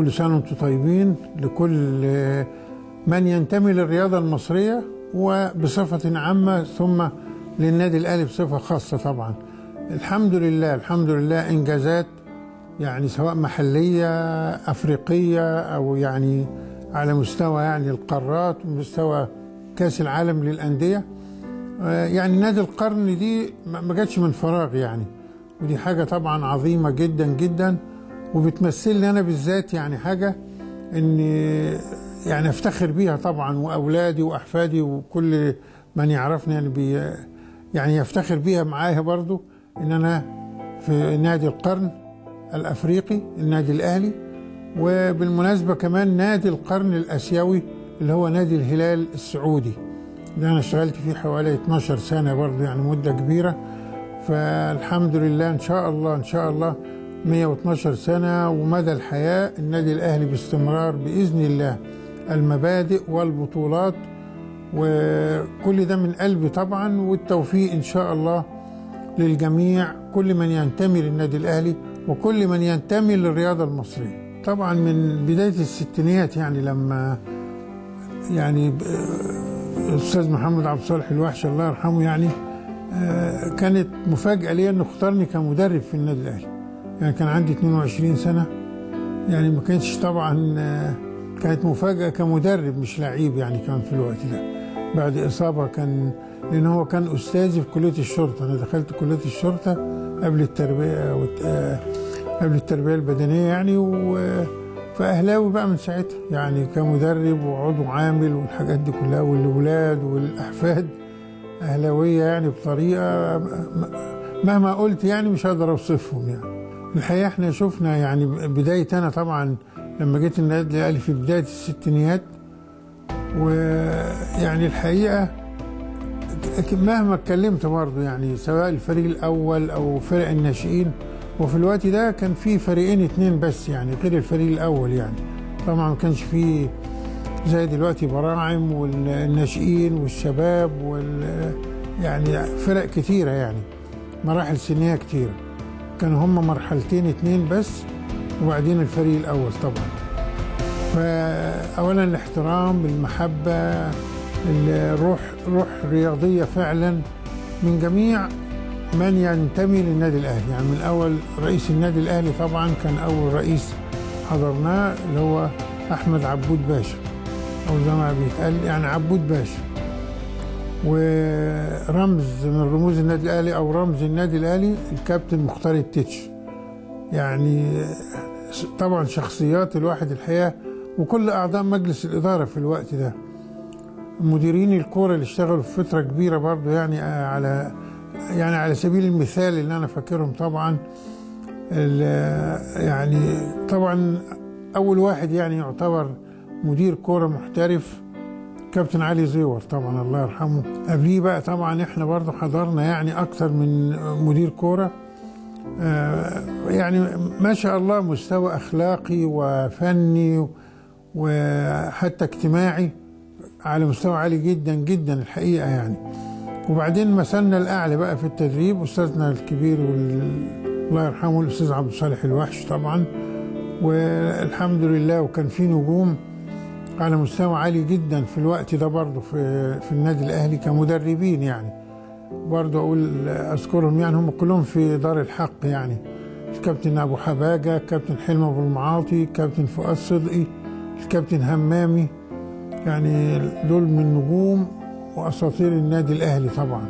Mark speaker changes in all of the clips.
Speaker 1: كل سنة وانتم طيبين لكل من ينتمي للرياضة المصرية وبصفة عامة ثم للنادي الأهلي بصفة خاصة طبعا الحمد لله الحمد لله إنجازات يعني سواء محلية أفريقية أو يعني على مستوى يعني القارات ومستوى كأس العالم للأندية يعني نادي القرن دي ما جاتش من فراغ يعني ودي حاجة طبعا عظيمة جدا جدا وبتمثل لي أنا بالذات يعني حاجة إن يعني أفتخر بيها طبعا وأولادي وأحفادي وكل من يعرفني يعني بي يعني يفتخر بيها معايا برضو إن أنا في نادي القرن الأفريقي النادي الأهلي وبالمناسبة كمان نادي القرن الآسيوي اللي هو نادي الهلال السعودي اللي أنا اشتغلت فيه حوالي 12 سنة برضو يعني مدة كبيرة فالحمد لله إن شاء الله إن شاء الله 112 سنة ومدى الحياة النادي الأهلي باستمرار بإذن الله المبادئ والبطولات وكل ده من قلبي طبعا والتوفيق إن شاء الله للجميع كل من ينتمي للنادي الأهلي وكل من ينتمي للرياضة المصرية طبعا من بداية الستينيات يعني لما يعني الأستاذ محمد عبد الصالح الوحش الله يرحمه يعني كانت مفاجأة لي إنه اختارني كمدرب في النادي الأهلي يعني كان عندي 22 سنة يعني ما كانتش طبعا كانت مفاجأة كمدرب مش لعيب يعني كان في الوقت ده بعد إصابة كان لأن هو كان أستاذي في كلية الشرطة أنا دخلت كلية الشرطة قبل التربية قبل التربية البدنية يعني و فأهلاوي بقى من ساعتها يعني كمدرب وعضو عامل والحاجات دي كلها والأولاد والأحفاد أهلاوية يعني بطريقة مهما قلت يعني مش هقدر أوصفهم يعني الحقيقة احنا شفنا يعني بداية أنا طبعا لما جيت النادي الأهلي في بداية الستينيات ويعني الحقيقة مهما اتكلمت برضه يعني سواء الفريق الأول أو فرق الناشئين وفي الوقت ده كان في فريقين اتنين بس يعني غير الفريق الأول يعني طبعا ما كانش في زي دلوقتي براعم والناشئين والشباب وال يعني فرق كتيرة يعني مراحل سنية كتيرة كانوا هم مرحلتين اتنين بس وبعدين الفريق الأول طبعا فأولا الاحترام المحبة الروح روح رياضية فعلا من جميع من ينتمي للنادي الأهلي يعني من أول رئيس النادي الأهلي طبعا كان أول رئيس حضرناه اللي هو أحمد عبود باشا أو زي ما بيتقال يعني عبود باشا ورمز من رموز النادي الأهلي أو رمز النادي الأهلي الكابتن مختار التتش يعني طبعا شخصيات الواحد الحقيقة وكل أعضاء مجلس الإدارة في الوقت ده مديرين الكورة اللي اشتغلوا في فترة كبيرة برضو يعني على يعني على سبيل المثال اللي أنا فاكرهم طبعا يعني طبعا أول واحد يعني يعتبر مدير كورة محترف كابتن علي زيور طبعا الله يرحمه قبليه بقى طبعا احنا برضو حضرنا يعني أكثر من مدير كورة يعني ما شاء الله مستوى أخلاقي وفني وحتى اجتماعي على مستوى عالي جدا جدا الحقيقة يعني وبعدين مثلنا الأعلى بقى في التدريب أستاذنا الكبير الله يرحمه الأستاذ عبد الصالح الوحش طبعا والحمد لله وكان في نجوم على مستوى عالي جدا في الوقت ده برضه في في النادي الأهلي كمدربين يعني برضه أقول أذكرهم يعني هم كلهم في دار الحق يعني الكابتن أبو حباجة الكابتن حلمي أبو المعاطي الكابتن فؤاد صدقي الكابتن همامي يعني دول من نجوم واساطير النادي الاهلي طبعا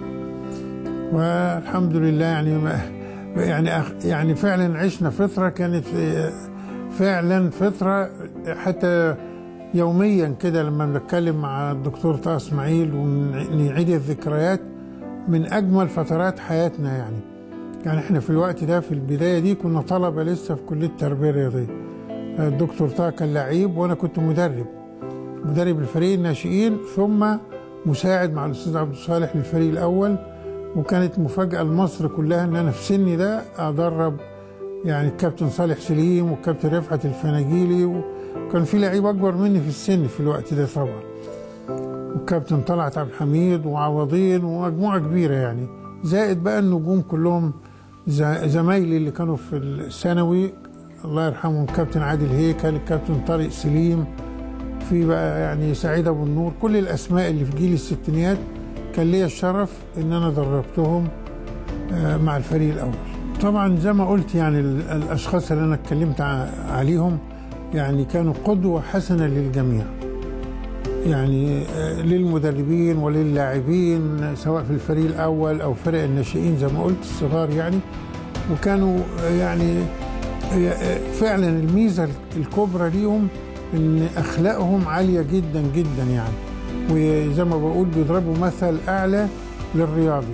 Speaker 1: والحمد لله يعني ما يعني يعني فعلا عشنا فتره كانت فعلا فتره حتى يوميا كده لما بنتكلم مع الدكتور طه اسماعيل ونعيد الذكريات من اجمل فترات حياتنا يعني يعني احنا في الوقت ده في البدايه دي كنا طلبه لسه في كليه التربيه الرياضيه الدكتور طه كان لعيب وانا كنت مدرب مدرب الفريق الناشئين ثم مساعد مع الاستاذ عبد الصالح للفريق الاول وكانت مفاجاه لمصر كلها ان انا في سني ده ادرب يعني الكابتن صالح سليم والكابتن رفعت الفناجيلي وكان في لعيب اكبر مني في السن في الوقت ده طبعا والكابتن طلعت عبد الحميد وعوضين ومجموعه كبيره يعني زائد بقى النجوم كلهم زمايلي اللي كانوا في الثانوي الله يرحمهم كابتن عادل هيكل الكابتن طارق سليم في بقى يعني سعيد ابو النور كل الاسماء اللي في جيل الستينيات كان ليا الشرف ان انا دربتهم آه، مع الفريق الاول طبعا زي ما قلت يعني ال- الاشخاص اللي انا اتكلمت ع- عليهم يعني كانوا قدوه حسنه للجميع يعني آه، للمدربين وللاعبين سواء في الفريق الاول او فرق الناشئين زي ما قلت الصغار يعني وكانوا آه، يعني آه، فعلا الميزه الكبرى ليهم ان اخلاقهم عاليه جدا جدا يعني وزي ما بقول بيضربوا مثل اعلى للرياضي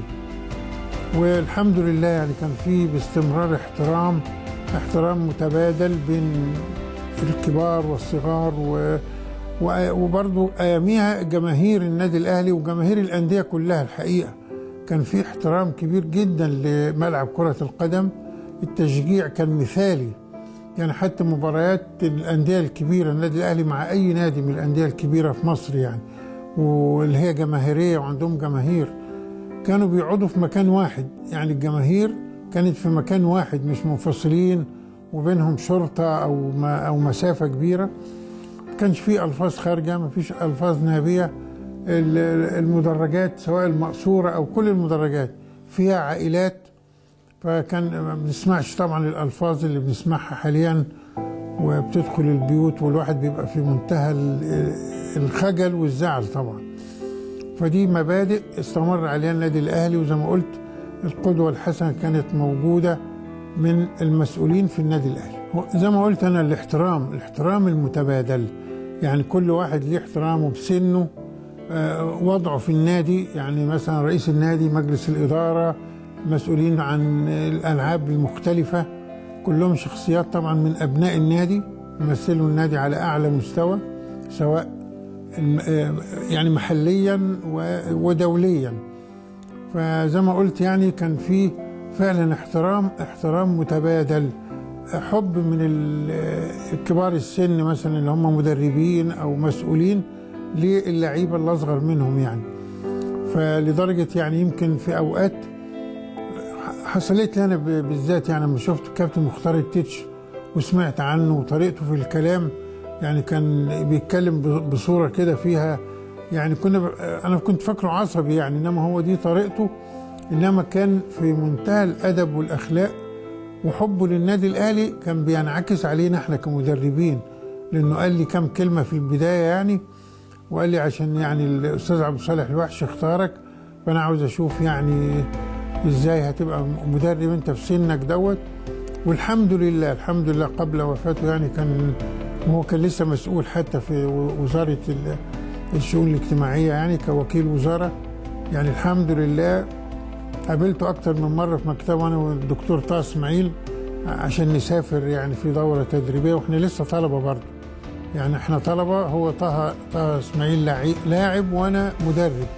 Speaker 1: والحمد لله يعني كان في باستمرار احترام احترام متبادل بين الكبار والصغار و و- وبرضو اياميها جماهير النادي الاهلي وجماهير الانديه كلها الحقيقه كان في احترام كبير جدا لملعب كره القدم التشجيع كان مثالي يعني حتى مباريات الانديه الكبيره النادي الاهلي مع اي نادي من الانديه الكبيره في مصر يعني واللي هي جماهيريه وعندهم جماهير كانوا بيقعدوا في مكان واحد يعني الجماهير كانت في مكان واحد مش منفصلين وبينهم شرطه او ما او مسافه كبيره ما كانش في الفاظ خارجه ما فيش الفاظ نابيه ال- المدرجات سواء المقصوره او كل المدرجات فيها عائلات فكان ما بنسمعش طبعا الالفاظ اللي بنسمعها حاليا وبتدخل البيوت والواحد بيبقى في منتهى ال- الخجل والزعل طبعا فدي مبادئ استمر عليها النادي الاهلي وزي ما قلت القدوه الحسنه كانت موجوده من المسؤولين في النادي الاهلي هو زي ما قلت انا الاحترام الاحترام المتبادل يعني كل واحد ليه احترامه بسنه آه، وضعه في النادي يعني مثلا رئيس النادي مجلس الاداره مسؤولين عن الالعاب المختلفه كلهم شخصيات طبعا من ابناء النادي يمثلوا النادي على اعلى مستوى سواء الم- آه، يعني محليا و- ودوليا فزي ما قلت يعني كان في فعلا احترام احترام متبادل حب من ال- كبار السن مثلا اللي هم مدربين او مسؤولين للعيبه اللي اصغر منهم يعني فلدرجه يعني يمكن في اوقات حصلت لي انا ب- بالذات يعني لما شفت الكابتن مختار التتش وسمعت عنه وطريقته في الكلام يعني كان بيتكلم ب- بصوره كده فيها يعني كنا ب- انا كنت فاكره عصبي يعني انما هو دي طريقته انما كان في منتهى الادب والاخلاق وحبه للنادي الاهلي كان بينعكس علينا احنا كمدربين لانه قال لي كم كلمه في البدايه يعني وقال لي عشان يعني الاستاذ عبد الصالح الوحش اختارك فانا عاوز اشوف يعني ازاي هتبقى مدرب انت في سنك دوت والحمد لله الحمد لله قبل وفاته يعني كان هو كان لسه مسؤول حتى في وزاره ال- الشؤون الاجتماعيه يعني كوكيل وزاره يعني الحمد لله قابلته اكتر من مره في مكتبه انا والدكتور طه اسماعيل عشان نسافر يعني في دوره تدريبيه واحنا لسه طلبه برضه يعني احنا طلبه هو طه طه اسماعيل لاعب لاعب وانا مدرب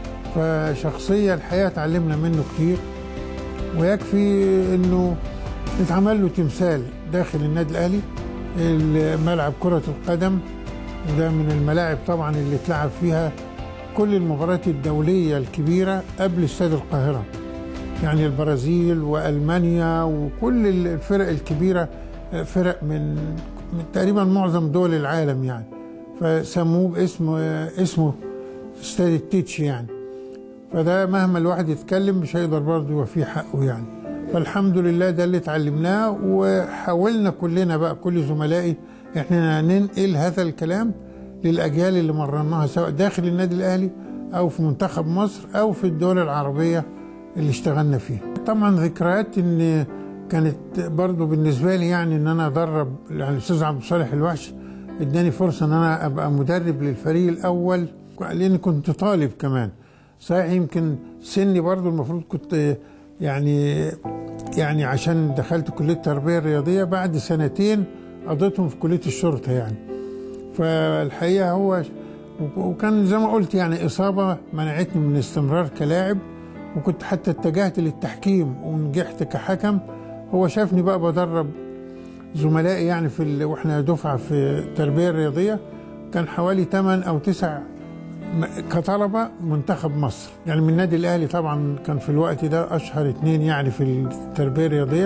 Speaker 1: فشخصيه الحقيقه اتعلمنا منه كتير ويكفي انه اتعمل له تمثال داخل النادي الاهلي ملعب كره القدم وده من الملاعب طبعا اللي اتلعب فيها كل المباريات الدوليه الكبيره قبل استاد القاهره يعني البرازيل والمانيا وكل الفرق الكبيره فرق من, من تقريبا معظم دول العالم يعني فسموه باسم اسمه استاد التيتش يعني فده مهما الواحد يتكلم مش هيقدر برضه يوفيه حقه يعني فالحمد لله ده اللي اتعلمناه وحاولنا كلنا بقى كل زملائي احنا ننقل هذا الكلام للاجيال اللي مرناها سواء داخل النادي الاهلي او في منتخب مصر او في الدول العربيه اللي اشتغلنا فيها طبعا ذكريات ان كانت برضو بالنسبه لي يعني ان انا ادرب يعني الاستاذ عبد الصالح الوحش اداني فرصه ان انا ابقى مدرب للفريق الاول لان كنت طالب كمان صحيح يمكن سني برضو المفروض كنت يعني يعني عشان دخلت كليه التربيه الرياضيه بعد سنتين قضيتهم في كليه الشرطه يعني فالحقيقه هو وكان زي ما قلت يعني اصابه منعتني من الاستمرار كلاعب وكنت حتى اتجهت للتحكيم ونجحت كحكم هو شافني بقى بدرب زملائي يعني في ال... واحنا دفعه في التربيه الرياضيه كان حوالي 8 او 9 كطلبه منتخب مصر يعني من النادي الاهلي طبعا كان في الوقت ده اشهر اثنين يعني في التربيه الرياضيه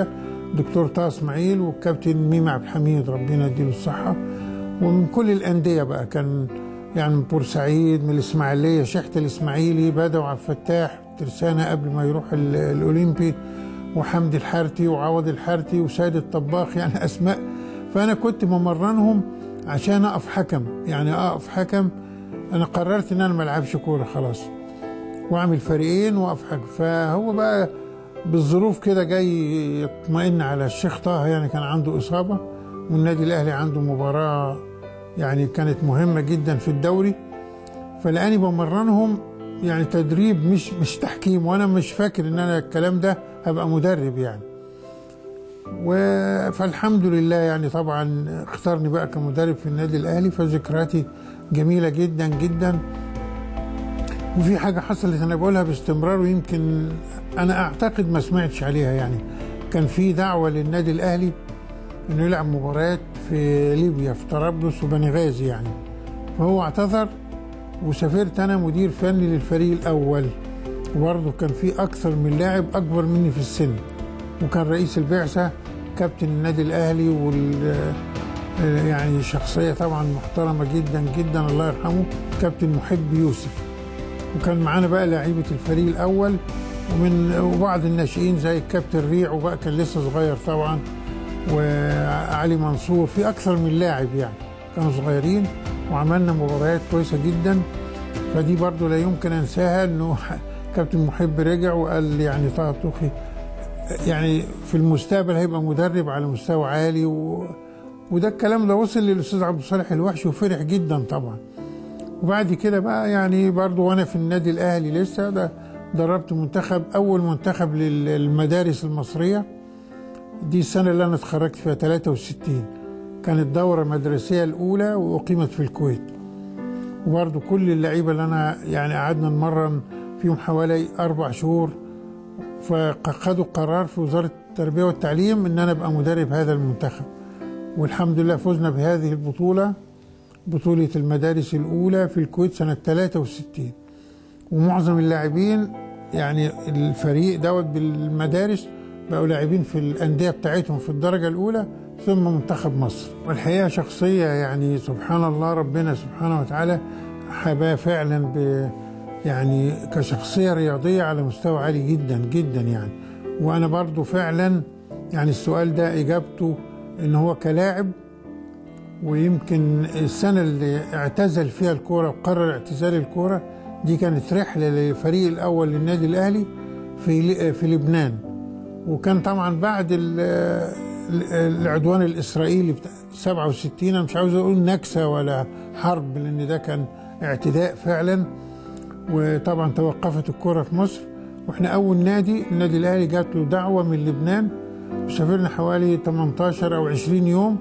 Speaker 1: دكتور طه اسماعيل والكابتن ميمي عبد الحميد ربنا يديله الصحه ومن كل الانديه بقى كان يعني من بورسعيد من الاسماعيليه شيحه الاسماعيلي بدوي عبد الفتاح ترسانه قبل ما يروح ال- الاولمبي وحمدي الحارتي وعوض الحارتي وسيد الطباخ يعني اسماء فانا كنت ممرنهم عشان اقف حكم يعني اقف حكم انا قررت ان انا ما العبش كوره خلاص واعمل فريقين واقف حكم فهو بقى بالظروف كده جاي يطمئن على الشيخ طه يعني كان عنده اصابه والنادي الاهلي عنده مباراه يعني كانت مهمه جدا في الدوري فلاني بمرنهم يعني تدريب مش مش تحكيم وانا مش فاكر ان انا الكلام ده هبقى مدرب يعني و- فالحمد لله يعني طبعا اختارني بقى كمدرب في النادي الاهلي فذكرياتي جميله جدا جدا وفي حاجه حصلت انا بقولها باستمرار ويمكن انا اعتقد ما سمعتش عليها يعني كان في دعوه للنادي الاهلي انه يلعب مباريات في ليبيا في طرابلس وبني غازي يعني فهو اعتذر وسافرت انا مدير فني للفريق الاول وبرضه كان في اكثر من لاعب اكبر مني في السن وكان رئيس البعثه كابتن النادي الاهلي وال يعني شخصيه طبعا محترمه جدا جدا الله يرحمه كابتن محب يوسف وكان معانا بقى لعيبه الفريق الاول ومن وبعض الناشئين زي الكابتن ريع وبقى كان لسه صغير طبعا وعلي منصور في اكثر من لاعب يعني كانوا صغيرين وعملنا مباريات كويسه جدا فدي برضو لا يمكن انساها انه كابتن محب رجع وقال يعني طه طوخي يعني في المستقبل هيبقى مدرب على مستوى عالي و... وده الكلام ده وصل للاستاذ عبد الصالح الوحش وفرح جدا طبعا وبعد كده بقى يعني برضو وانا في النادي الاهلي لسه ده دربت منتخب اول منتخب للمدارس المصريه دي السنه اللي انا اتخرجت فيها 63 كانت دوره مدرسيه الاولى واقيمت في الكويت وبرضو كل اللعيبه اللي انا يعني قعدنا نمرن فيهم حوالي اربع شهور فخدوا قرار في وزاره التربيه والتعليم ان انا ابقى مدرب هذا المنتخب والحمد لله فزنا بهذه البطوله بطوله المدارس الاولى في الكويت سنه 63 ومعظم اللاعبين يعني الفريق دوت بالمدارس بقوا لاعبين في الانديه بتاعتهم في الدرجه الاولى ثم منتخب مصر والحقيقه شخصيه يعني سبحان الله ربنا سبحانه وتعالى حباه فعلا ب يعني كشخصيه رياضيه على مستوى عالي جدا جدا يعني وانا برضو فعلا يعني السؤال ده اجابته ان هو كلاعب ويمكن السنه اللي اعتزل فيها الكوره وقرر اعتزال الكوره دي كانت رحله للفريق الاول للنادي الاهلي في في لبنان وكان طبعا بعد العدوان الاسرائيلي بتاع 67 انا مش عاوز اقول نكسه ولا حرب لان ده كان اعتداء فعلا وطبعا توقفت الكره في مصر واحنا اول نادي النادي الاهلي جات له دعوه من لبنان وسافرنا حوالي 18 او 20 يوم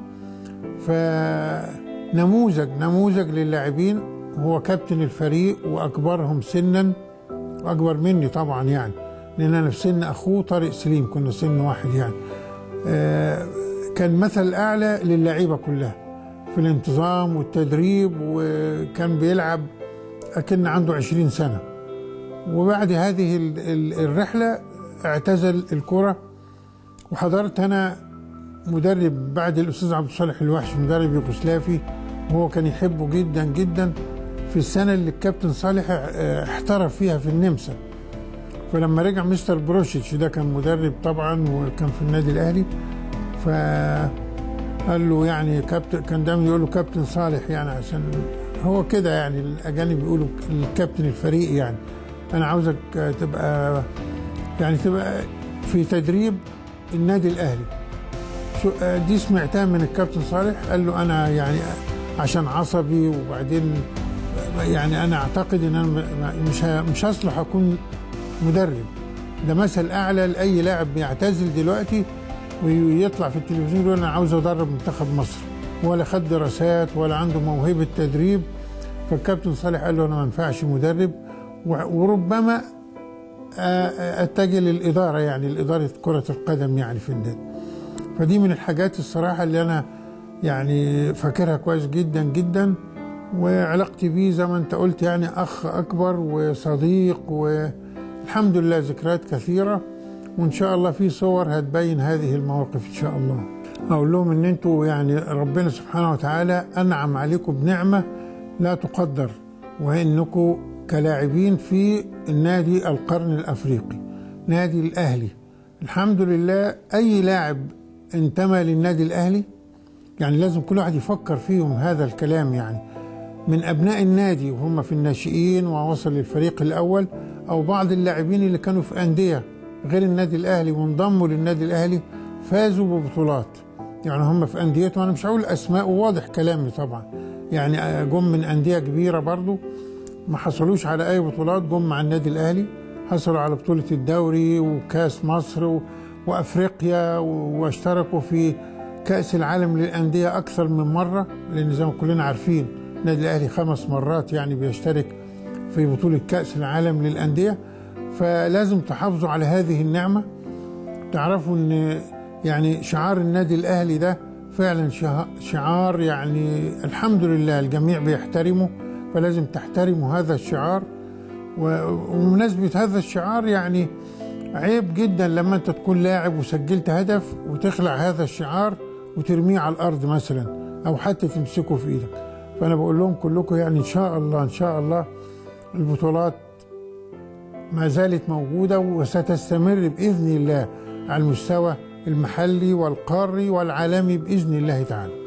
Speaker 1: فنموذج نموذج للاعبين هو كابتن الفريق واكبرهم سنا واكبر مني طبعا يعني لان انا في سن اخوه طارق سليم كنا سن واحد يعني آه كان مثل اعلى للعيبه كلها في الانتظام والتدريب وكان بيلعب اكن عنده عشرين سنه وبعد هذه الرحله اعتزل الكره وحضرت انا مدرب بعد الاستاذ عبد الصالح الوحش مدرب يوغوسلافي وهو كان يحبه جدا جدا في السنه اللي الكابتن صالح احترف فيها في النمسا فلما رجع مستر بروشيتش ده كان مدرب طبعا وكان في النادي الاهلي فقال له يعني كابتن كان دايما يقول له كابتن صالح يعني عشان هو كده يعني الاجانب بيقولوا الكابتن الفريق يعني انا عاوزك تبقى يعني تبقى في تدريب النادي الاهلي شو دي سمعتها من الكابتن صالح قال له انا يعني عشان عصبي وبعدين يعني انا اعتقد ان انا مش مش هصلح اكون مدرب ده مثل اعلى لاي لاعب بيعتزل دلوقتي ويطلع في التلفزيون يقول انا عاوز ادرب منتخب مصر ولا خد دراسات ولا عنده موهبه تدريب فالكابتن صالح قال له انا ما ينفعش مدرب وربما اتجه للاداره يعني لاداره كره القدم يعني في النادي فدي من الحاجات الصراحه اللي انا يعني فاكرها كويس جدا جدا وعلاقتي بيه زي ما انت قلت يعني اخ اكبر وصديق والحمد لله ذكريات كثيره وان شاء الله في صور هتبين هذه المواقف ان شاء الله اقول لهم ان انتوا يعني ربنا سبحانه وتعالى انعم عليكم بنعمه لا تقدر وانكم كلاعبين في النادي القرن الافريقي نادي الاهلي الحمد لله اي لاعب انتمى للنادي الاهلي يعني لازم كل واحد يفكر فيهم هذا الكلام يعني من ابناء النادي وهم في الناشئين ووصل للفريق الاول او بعض اللاعبين اللي كانوا في انديه غير النادي الاهلي وانضموا للنادي الاهلي فازوا ببطولات يعني هم في انديتهم انا مش هقول اسماء وواضح كلامي طبعا يعني جم من انديه كبيره برضو ما حصلوش على اي بطولات جم مع النادي الاهلي حصلوا على بطوله الدوري وكاس مصر و... وافريقيا واشتركوا في كاس العالم للانديه اكثر من مره لان زي ما كلنا عارفين النادي الاهلي خمس مرات يعني بيشترك في بطوله كاس العالم للانديه فلازم تحافظوا على هذه النعمه تعرفوا ان يعني شعار النادي الاهلي ده فعلا شعار يعني الحمد لله الجميع بيحترمه فلازم تحترموا هذا الشعار وبمناسبة هذا الشعار يعني عيب جدا لما انت تكون لاعب وسجلت هدف وتخلع هذا الشعار وترميه على الارض مثلا او حتى تمسكه في ايدك فانا بقول لهم كلكم يعني ان شاء الله ان شاء الله البطولات ما زالت موجوده وستستمر باذن الله على المستوى المحلي والقاري والعالمي باذن الله تعالى